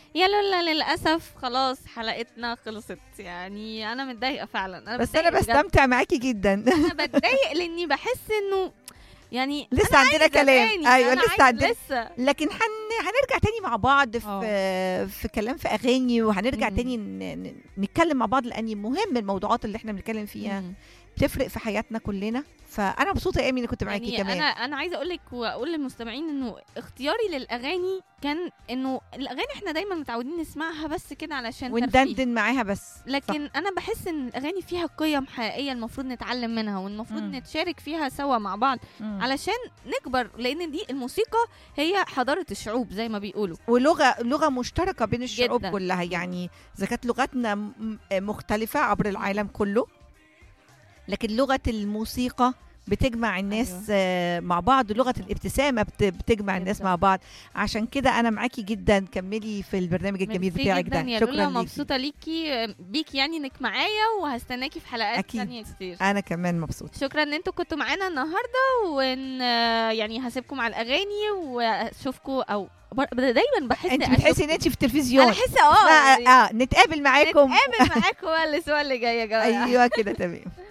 يا لولا للاسف خلاص حلقتنا خلصت يعني انا متضايقه فعلا انا بس انا بتضايق بجد. بستمتع معاكي جدا انا بتضايق لاني بحس انه يعني لسه عندنا كلام زماني، ايوه أنا لسه عايزة عندنا لسه لكن هن... هنرجع تاني مع بعض في في كلام في اغاني وهنرجع مم. تاني ن... ن- نتكلم مع بعض لان مهم الموضوعات اللي احنا بنتكلم فيها مم. بتفرق في حياتنا كلنا فانا مبسوطه يا ايمي اني كنت معاكي يعني كمان انا انا عايزه اقول لك واقول للمستمعين انه اختياري للاغاني كان انه الاغاني احنا دايما متعودين نسمعها بس كده علشان ترفيه. وندندن معاها بس لكن انا بحس ان الاغاني فيها قيم حقيقيه المفروض نتعلم منها والمفروض مم. نتشارك فيها سوا مع بعض على... علشان نكبر لان دي الموسيقى هي حضاره الشعوب زي ما بيقولوا ولغه لغه مشتركه بين الشعوب جداً. كلها يعني اذا كانت لغتنا م- مختلفه عبر العالم كله لكن لغه الموسيقى بتجمع الناس أيوة. أيوة. مع بعض لغه الابتسامه بت- بتجمع الناس جداً. مع بعض عشان كده انا معاكي جدا كملي في البرنامج الجميل ميرسي بتاعك جدا ده يا شكرا لولا ليكي مبسوطه ليكي بيكي يعني انك معايا وهستناكي في حلقات أكيد. تانية كتير انا كمان مبسوطه شكرا ان انتوا كنتوا معانا النهارده وان يعني هسيبكم على الاغاني واشوفكم او بر- دايما بحس انت أشوف- بتحسي ان انت في التلفزيون انا احس اه اه, يعني آه نتقابل معاكم نتقابل معاكم بقى الاسبوع اللي جاي يا جماعه ايوه كده تمام